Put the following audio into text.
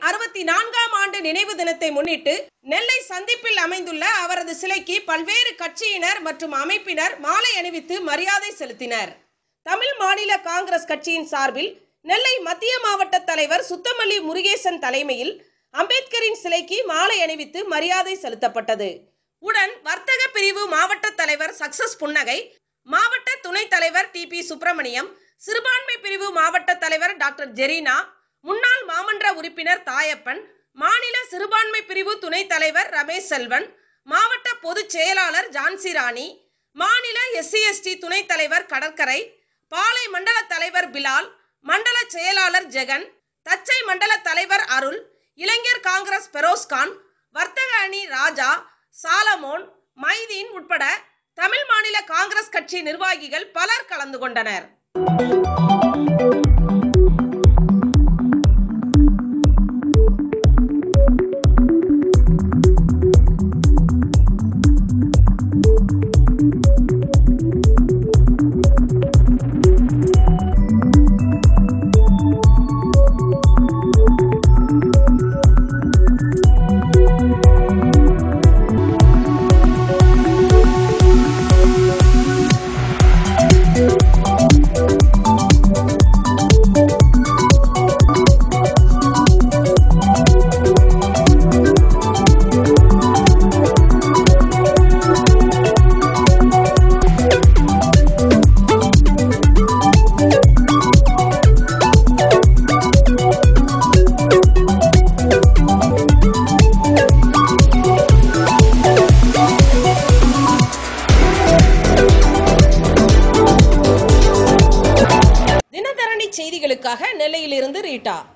அறுபத்தி நான்காம் ஆண்டு நினைவு தினத்தை முன்னிட்டு நெல்லை சந்திப்பில் அமைந்துள்ள அவரது சிலைக்கு பல்வேறு கட்சியினர் மற்றும் அமைப்பினர் மாலை அணிவித்து மரியாதை செலுத்தினர் தமிழ் மாநில காங்கிரஸ் கட்சியின் சார்பில் நெல்லை மத்திய மாவட்ட தலைவர் சுத்தமல்லி முருகேசன் தலைமையில் அம்பேத்கரின் சிலைக்கு மாலை அணிவித்து மரியாதை செலுத்தப்பட்டது உடன் வர்த்தக பிரிவு மாவட்ட தலைவர் சக்சஸ் புன்னகை மாவட்ட துணைத் தலைவர் டி பி சுப்பிரமணியம் சிறுபான்மை பிரிவு மாவட்ட தலைவர் டாக்டர் ஜெரீனா முன்னாள் மாமன்ற உறுப்பினர் தாயப்பன் மாநில சிறுபான்மை பிரிவு துணைத் தலைவர் ரமேஷ் செல்வன் மாவட்ட பொதுச் செயலாளர் ஜான்சி ராணி மாநில எஸ்சி எஸ்டி துணைத் தலைவர் கடற்கரை பாளை மண்டல தலைவர் பிலால் மண்டல செயலாளர் ஜெகன் தச்சை மண்டல தலைவர் அருள் இளைஞர் காங்கிரஸ் பெரோஸ்கான் வர்த்தக அணி ராஜா சாலமோன் மைதீன் உட்பட தமிழ் மாநில காங்கிரஸ் கட்சி நிர்வாகிகள் பலர் கலந்து கொண்டனர் தினதரணி செய்திகளுக்காக நெல்லையிலிருந்து ரீட்டா